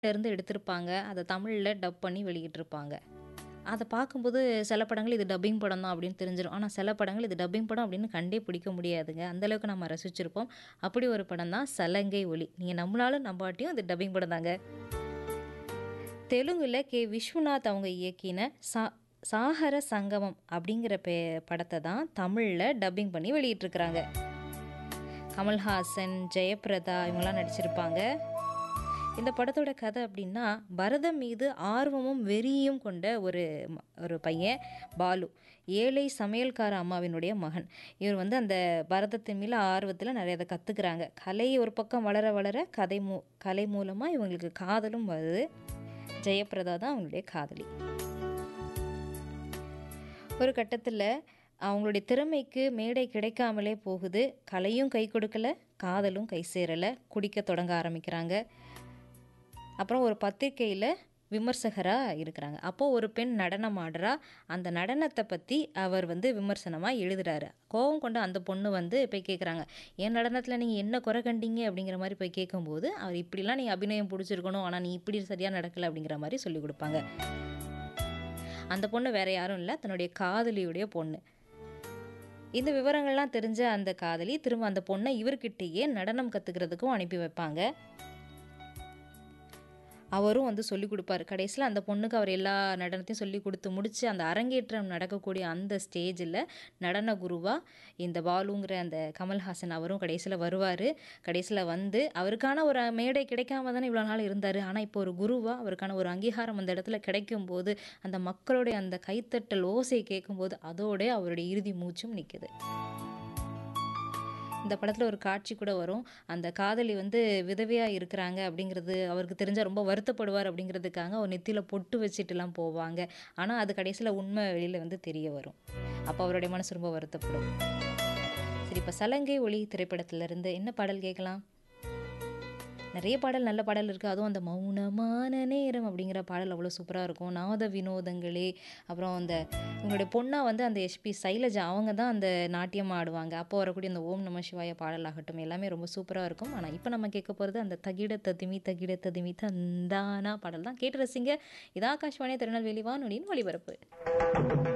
இருந்து எடுத்திருப்பாங்க. அத தமிழ்ல டப் பண்ணி வெளியிட்டிருப்பாங்க. அத பார்க்கும்போது சில படங்கள் இது டப்பிங் படம் தான் அப்படின்னு தெரிஞ்சிரும். ஆனா சில படங்கள் இது டப்பிங் படம் அப்படின்னு கண்டே பிடிக்க முடியாதுங்க. அந்த அளவுக்கு நம்ம ரசிச்சிருப்போம். அப்படி ஒரு படம் தான் சலங்கை ஒலி. நீங்க நம்புனாலும் நம்பாட்டியும் இது டப்பிங் படம் தாங்க. தெலுங்குல கே. விஸ்வநாத் அவங்க இயக்கின சா சாகர சங்கமம் அப்படிங்கிற பெ படத்த தான் தமிழ்ல டப்பிங் பண்ணி வெளியிட்டிருக்கிறாங்க. கமல்ஹாசன், ஜெயபிரதா இவங்கலாம் நடிச்சிருப்பாங்க. இந்த படத்தோட கதை அப்படின்னா, பரதம் மீது ஆர்வமும், வெறியும் கொண்ட ஒரு ம ஒரு பையன் பாலு. ஏழை சமையல்கார அம்மாவினுடைய மகன். இவர் வந்து அந்த பரதத்தின் மேல ஆர்வத்தில நிறைய அத கத்துக்கிறாங்க. கலை ஒரு பக்கம் வளர வளர கதை மூ கலை மூலமா இவங்களுக்கு காதலும் வருது. ஜெயபிரதா தான் அவங்களுடைய காதலி. ஒரு கட்டத்தில அவங்களுடைய திறமைக்கு மேடை கிடைக்காமலே போகுது. கலையும் கை கொடுக்கல, காதலும் கை சேரல. குடிக்க தொடங்க ஆரம்பிக்கிறாங்க. அப்புறம் ஒரு பத்திரிக்கையில விமர்சகரா இருக்கிறாங்க. அப்போ ஒரு பெண் நடனம் ஆடுறா. அந்த நடனத்த பத்தி அவர் வந்து விமர்சனமா எழுதுறாரு. கோவம் கொண்ட அந்த பொண்ணு வந்து போய் கேட்குறாங்க. "என் நடனத்தில நீங்க என்ன குறை கண்டீங்க?" அப்படிங்கிற மாரி போய் கேட்கும்போது, அவர் "இப்படிலாம் நீ அபிநயம் புடிச்சிருக்கணும். ஆனா நீ இப்படி சரியா நடக்கல." அப்படிங்கிற மாரி சொல்லிக் குடுப்பாங்க. அந்த பொண்ணு வேற யாரும் இல்ல. தன்னுடைய காதலியுடைய பொண்ணு. இந்த விவரங்கள்லாம் தெரிஞ்ச அந்த காதலி, திரும்ப அந்த பொண்ண இவர்கிட்டயே நடனம் கத்துக்கிறதுக்கும் அனுப்பி வைப்பாங்க. அவரும் வந்து சொல்லிக் குடுப்பாரு. கடைசில அந்த பொண்ணுக்கு அவர் எல்லா நடனத்தையும் சொல்லிக் குடுத்து முடிச்சு, அந்த அரங்கேற்றம் நடக்கக்கூடிய அந்த ஸ்டேஜில நடன குருவா இந்த பாலுங்கிற அந்த கமல்ஹாசன் அவரும் கடைசில வருவாரு. கடைசில வந்து அவருக்கான ஒரு மேடை கிடைக்காம தானே இவ்வளோ நாள் இருந்தாரு. ஆனா இப்போ ஒரு குருவா அவருக்கான ஒரு அங்கீகாரம் அந்த இடத்துல கிடைக்கும்போது, அந்த மக்களுடைய அந்த கைத்தட்டல் ஓசைய கேட்கும்போது, அதோட அவருடைய இறுதி மூச்சும் நிக்குது. இந்த படத்தில ஒரு காட்சி கூட வரும். அந்த காதலி வந்து விதவையா இருக்கிறாங்க அப்படிங்கிறது அவருக்கு தெரிஞ்சா ரொம்ப வருத்தப்படுவார் அப்படிங்கிறதுக்காக அவர் நெத்தியில பொட்டு வச்சுட்டுலாம் போவாங்க. ஆனா அது கடைசில உண்மை வெளியில வந்து தெரிய வரும். அப்ப அவருடைய மனசு ரொம்ப வருத்தப்படும். சரி இப்ப சலங்கை ஒலி திரைப்படத்திலிருந்து என்ன பாடல் கேட்கலாம்? நெறைய பாடல் நல்ல பாடல் இருக்கு. அதுவும் அந்த மௌனமான நேரம் அப்படிங்கிற பாடல் அவ்வளோ சூப்பரா இருக்கும். நாத வினோதங்களே, அப்புறம் அந்த இவங்களுடைய பொண்ணா வந்து அந்த எஸ்பி சைலஜா அவங்க தான் அந்த நாட்டியம் ஆடுவாங்க. அப்போ வரக்கூடிய அந்த ஓம் நம சிவாய பாடலாகட்டும் எல்லாமே ரொம்ப சூப்பரா இருக்கும். ஆனா இப்ப நம்ம கேட்க போறது அந்த தகிட ததிமி தகிட ததிமி தந்தானா பாடல் தான். கேட்டு ரசிங்க. இது ஆகாஷ்வாணி திருநெல்வேலி வானொலியின் ஒலிபரப்பு.